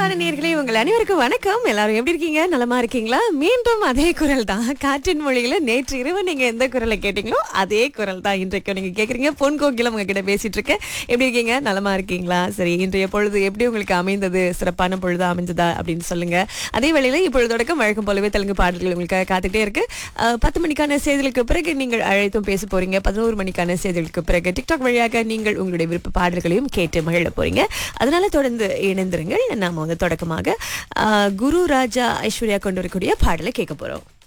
அன்பான நேர்களே உங்கள் அனைவருக்கும் வணக்கம் எல்லாரும் எப்படி இருக்கீங்க நலமா இருக்கீங்களா மீண்டும் அதே குரல் தான் காற்றின் மொழியில நேற்று இரவு நீங்க எந்த குரலை கேட்டீங்களோ அதே குரல் தான் இன்றைக்கு நீங்க கேக்குறீங்க பொன் கோகிலம் உங்ககிட்ட பேசிட்டு இருக்கேன் எப்படி இருக்கீங்க நலமா இருக்கீங்களா சரி இன்றைய பொழுது எப்படி உங்களுக்கு அமைந்தது சிறப்பான பொழுது அமைஞ்சதா அப்படின்னு சொல்லுங்க அதே வேளையில இப்பொழுது தொடக்கம் வழக்கம் போலவே தெலுங்கு பாடல்கள் உங்களுக்காக காத்துக்கிட்டே இருக்கு அஹ், பத்து மணிக்கான செய்திகளுக்கு பிறகு நீங்கள் அழைத்தும் பேச போறீங்க பதினோரு மணிக்கான செய்திகளுக்கு பிறகு டிக்டாக் வழியாக நீங்கள் உங்களுடைய விருப்ப பாடல்களையும் கேட்டு மகிழ போறீங்க அதனால தொடர்ந்து இணைந்திருங்கள் நாம வந்து தொடக்கமாக ஆஹ், குரு ராஜா ஐஸ்வர்யா கொண்டு வரக்கூடிய பாடலை கேட்க போறோம்